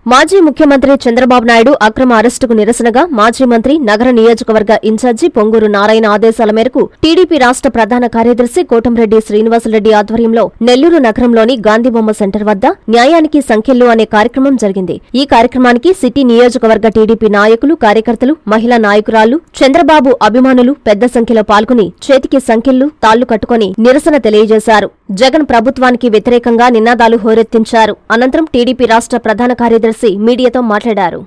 మాజీ ముఖ్యమంత్రి చంద్రబాబు నాయుడు అక్రమ అరెస్టుకు నిరసనగా మాజీ మంత్రి నగర నియోజకవర్గ ఇన్ఛార్జి పొంగూరు నారాయణ ఆదేశాల మేరకు టీడీపీ రాష్ట్ర ప్రధాన కార్యదర్శి కోటంరెడ్డి శ్రీనివాసరెడ్డి ఆధ్వర్యంలో నెల్లూరు నగరంలోని గాంధీబొమ్మ సెంటర్ వద్ద న్యాయానికి సంఖ్యలు అనే కార్యక్రమం జరిగింది ఈ కార్యక్రమానికి సిటీ నియోజకవర్గ టీడీపీ నాయకులు కార్యకర్తలు మహిళా నాయకురాళ్లు చంద్రబాబు అభిమానులు పెద్ద సంఖ్యలో పాల్గొని చేతికి సంఖ్యలు తాళ్లు కట్టుకుని నిరసన తెలియజేశారు జగన్ ప్రభుత్వానికి వ్యతిరేకంగా నినాదాలు హోరెత్తించారు అనంతరం టీడీపీ రాష్ట్ర ప్రధాన కార్యదర్శి మీడియాతో మాట్లాడారు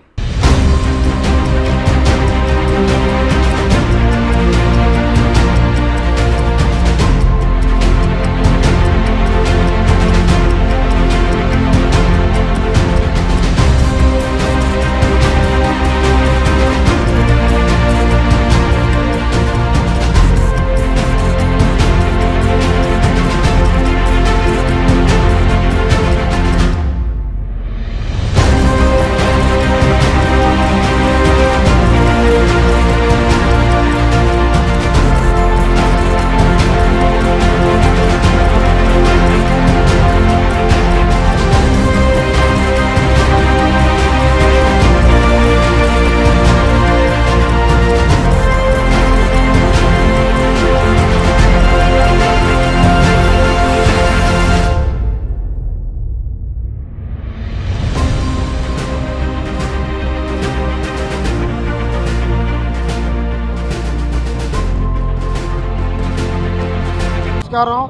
నమస్కారం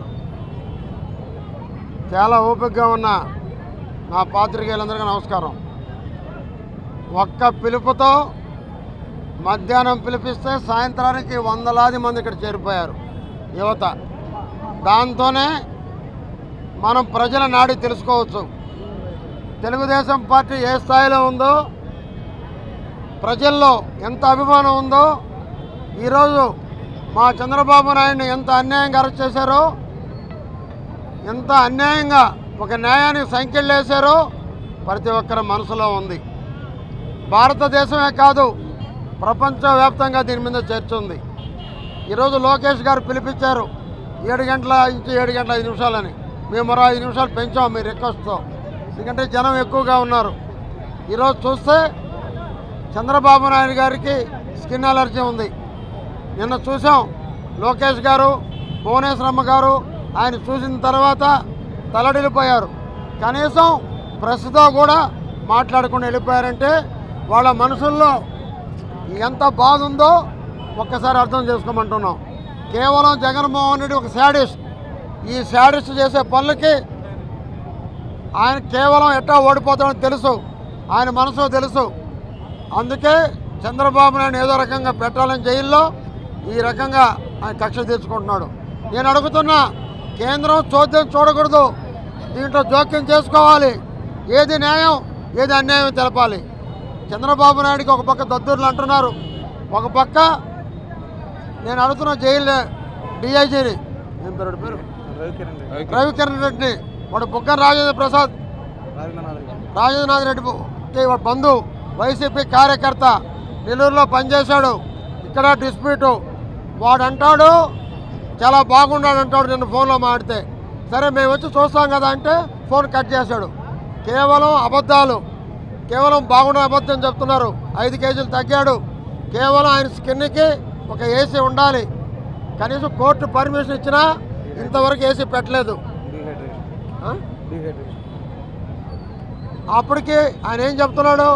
చాలా ఓపికగా ఉన్న నా పాత్రికేయులందరికీ నమస్కారం ఒక్క పిలుపుతో మధ్యాహ్నం పిలిపిస్తే సాయంత్రానికి వందలాది మంది ఇక్కడ చేరిపోయారు యువత దాంతోనే మనం ప్రజల నాడి తెలుసుకోవచ్చు తెలుగుదేశం పార్టీ ఏ స్థాయిలో ఉందో ప్రజల్లో ఎంత అభిమానం ఉందో ఈరోజు మా చంద్రబాబు నాయుడిని ఎంత అన్యాయంగా అరెస్ట్ చేశారో ఎంత అన్యాయంగా ఒక న్యాయానికి సంఖ్యలు వేశారో ప్రతి ఒక్కరి మనసులో ఉంది భారతదేశమే కాదు ప్రపంచవ్యాప్తంగా దీని మీద చర్చ ఉంది ఈరోజు లోకేష్ గారు పిలిపించారు ఏడు గంటల నుంచి ఏడు గంటల ఐదు నిమిషాలని మేము మరో ఐదు నిమిషాలు పెంచాం మీ రిక్వెస్ట్తో ఎందుకంటే జనం ఎక్కువగా ఉన్నారు ఈరోజు చూస్తే చంద్రబాబు నాయుడు గారికి స్కిన్ అలర్జీ ఉంది నిన్న చూసాం లోకేష్ గారు భువనేశ్వరమ్మ గారు ఆయన చూసిన తర్వాత తలడిల్లిపోయారు కనీసం ప్రెస్తో కూడా మాట్లాడకుండా వెళ్ళిపోయారంటే వాళ్ళ మనసుల్లో ఎంత బాధ ఉందో ఒక్కసారి అర్థం చేసుకోమంటున్నాం కేవలం జగన్మోహన్ రెడ్డి ఒక శాడిస్ట్ ఈ శాడిస్ట్ చేసే పనులకి ఆయన కేవలం ఎట్టా ఓడిపోతాడని తెలుసు ఆయన మనసు తెలుసు అందుకే చంద్రబాబు నాయుడు ఏదో రకంగా పెట్టాలని జైల్లో ఈ రకంగా ఆయన కక్ష తీర్చుకుంటున్నాడు నేను అడుగుతున్నా కేంద్రం చోద్యం చూడకూడదు దీంట్లో జోక్యం చేసుకోవాలి ఏది న్యాయం ఏది అన్యాయం తెలపాలి చంద్రబాబు నాయుడికి ఒక పక్క దద్దుర్లు అంటున్నారు ఒక పక్క నేను అడుగుతున్న జైలు డిఐజీని ఏం పేరు వాడి పేరు రవికిరణ్ రెడ్డిని వాడు బుగ్గన రాజేంద్ర ప్రసాద్ రాజేంద్రనాథ్ రెడ్డి పు- వాడి బంధు వైసీపీ కార్యకర్త నెల్లూరులో పనిచేశాడు ఇక్కడ డిస్ప్యూటు వాడు అంటాడు చాలా బాగున్నాడు అంటాడు నిన్న ఫోన్లో మాడితే సరే మేము వచ్చి చూస్తాం కదా అంటే ఫోన్ కట్ చేశాడు కేవలం అబద్ధాలు కేవలం బాగున్న అబద్ధం చెప్తున్నారు ఐదు కేజీలు తగ్గాడు కేవలం ఆయన స్కిన్కి ఒక ఏసీ ఉండాలి కనీసం కోర్టు పర్మిషన్ ఇచ్చినా ఇంతవరకు ఏసీ పెట్టలేదు ఆ? అప్పటికి ఆయన ఏం చెప్తున్నాడు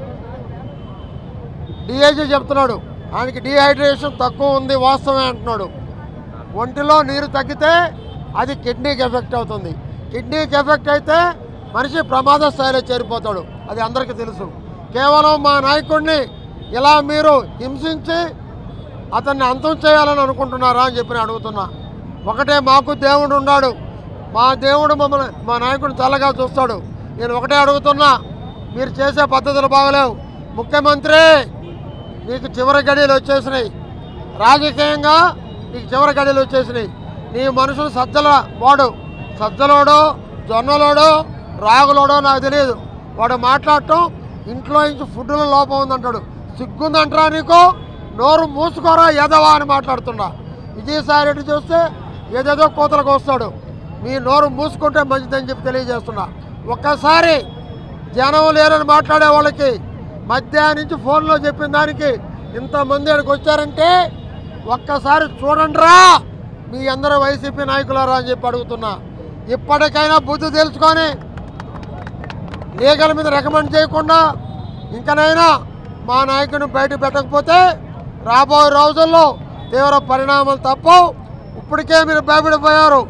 డిఐజీ చెప్తున్నాడు ఆయనకి డిహైడ్రేషన్ తక్కువ ఉంది వాస్తవమే అంటున్నాడు ఒంటిలో నీరు తగ్గితే అది కిడ్నీకి ఎఫెక్ట్ అవుతుంది కిడ్నీకి ఎఫెక్ట్ అయితే మనిషి ప్రమాద స్థాయిలో చేరిపోతాడు అది అందరికీ తెలుసు కేవలం మా నాయకుడిని ఇలా మీరు హింసించి అతన్ని అంతం చేయాలని అనుకుంటున్నారా అని చెప్పి నేను అడుగుతున్నా ఒకటే మాకు దేవుడు ఉన్నాడు మా దేవుడు మమ్మల్ని మా నాయకుడిని చల్లగా చూస్తాడు నేను ఒకటే అడుగుతున్నా మీరు చేసే పద్ధతులు బాగలేవు ముఖ్యమంత్రి నీకు చివరి గడియలు వచ్చేసినాయి రాజకీయంగా నీకు చివరి గడియలు వచ్చేసినాయి నీ మనుషులు సజ్జల వాడు సజ్జలోడో జొన్నలోడో రాగులోడో నాకు తెలియదు వాడు మాట్లాడటం ఇంట్లో నుంచి ఫుడ్లో లోపం ఉందంటాడు సిగ్గుందంటారా నీకు నోరు మూసుకోరా ఎదవా అని మాట్లాడుతున్నా విజయసాయి రెడ్డి చూస్తే ఏదేదో కోతలకు వస్తాడు మీ నోరు మూసుకుంటే మంచిదని చెప్పి తెలియజేస్తున్నా ఒక్కసారి జనం లేరని మాట్లాడే వాళ్ళకి మధ్యాహ్నం నుంచి ఫోన్లో చెప్పిన దానికి ఇంతమంది ఇక్కడికి వచ్చారంటే ఒక్కసారి చూడండిరా మీ అందరూ వైసీపీ నాయకులారా అని చెప్పి అడుగుతున్నా ఇప్పటికైనా బుద్ధి తెలుసుకొని లీగల్ మీద రికమెండ్ చేయకుండా ఇంకనైనా మా నాయకుడిని బయట పెట్టకపోతే రాబోయే రోజుల్లో తీవ్ర పరిణామాలు తప్పవు ఇప్పటికే మీరు భయపడిపోయారు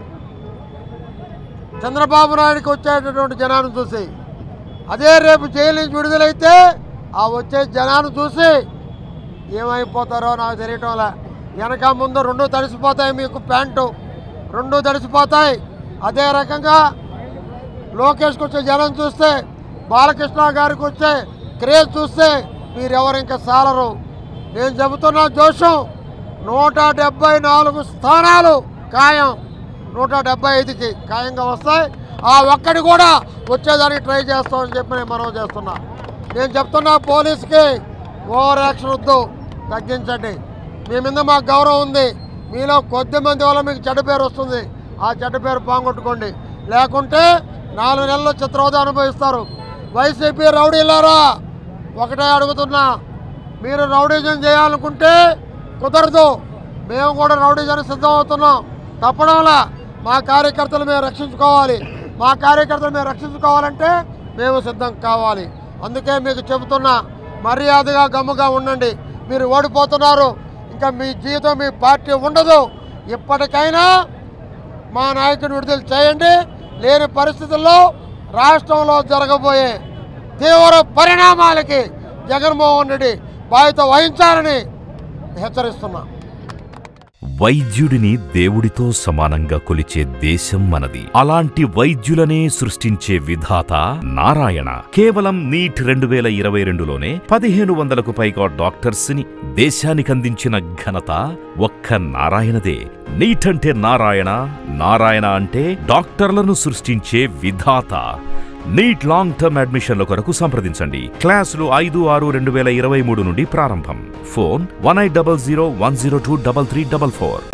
చంద్రబాబు నాయుడికి వచ్చేటటువంటి జనాన్ని చూసి అదే రేపు జైలు నుంచి విడుదలైతే ఆ వచ్చే జనాన్ని చూసి ఏమైపోతారో నాకు తెలియటంలే వెనక ముందు రెండు తడిసిపోతాయి మీకు ప్యాంటు రెండు తడిసిపోతాయి అదే రకంగా లోకేష్కి వచ్చే జనం చూస్తే బాలకృష్ణ గారికి వచ్చే క్రేజ్ చూస్తే మీరెవరు ఇంకా సాలరు నేను చెబుతున్న జోషం నూట డెబ్బై నాలుగు స్థానాలు ఖాయం నూట డెబ్బై ఐదుకి ఖాయంగా వస్తాయి ఆ ఒక్కటి కూడా వచ్చేదానికి ట్రై చేస్తామని చెప్పి నేను మనవి చేస్తున్నా నేను చెప్తున్నా పోలీస్కి ఓవర్ యాక్షన్ వద్దు తగ్గించండి మీ మీద మాకు గౌరవం ఉంది మీలో కొద్ది మంది వల్ల మీకు చెడ్డ పేరు వస్తుంది ఆ చెడ్డ పేరు పాంగొట్టుకోండి లేకుంటే నాలుగు నెలలు చిత్రవద అనుభవిస్తారు వైసీపీ రౌడీలారా ఒకటే అడుగుతున్నా మీరు రౌడీజం చేయాలనుకుంటే కుదరదు మేము కూడా రౌడీజానికి సిద్ధం అవుతున్నాం తప్పడంలా మా కార్యకర్తలు మేము రక్షించుకోవాలి మా కార్యకర్తలు మేము రక్షించుకోవాలంటే మేము సిద్ధం కావాలి అందుకే మీకు చెబుతున్నా మర్యాదగా గమ్ముగా ఉండండి మీరు ఓడిపోతున్నారు ఇంకా మీ జీవితం మీ పార్టీ ఉండదు ఇప్పటికైనా మా నాయకుడిని విడుదల చేయండి లేని పరిస్థితుల్లో రాష్ట్రంలో జరగబోయే తీవ్ర పరిణామాలకి జగన్మోహన్ రెడ్డి బాధ్యత వహించాలని హెచ్చరిస్తున్నా వైద్యుడిని దేవుడితో సమానంగా కొలిచే దేశం మనది అలాంటి వైద్యులనే సృష్టించే విధాత నారాయణ కేవలం నీట్ రెండు వేల ఇరవై రెండులోనే పదిహేను వందలకు పైగా డాక్టర్స్ ని దేశానికి అందించిన ఘనత ఒక్క నారాయణదే నీట్ అంటే నారాయణ నారాయణ అంటే డాక్టర్లను సృష్టించే విధాత నీట్ లాంగ్ టర్మ్ అడ్మిషన్ల కొరకు సంప్రదించండి క్లాసులు ఐదు ఆరు రెండు వేల ఇరవై మూడు నుండి ప్రారంభం phone one eight double zero one zero two double three double four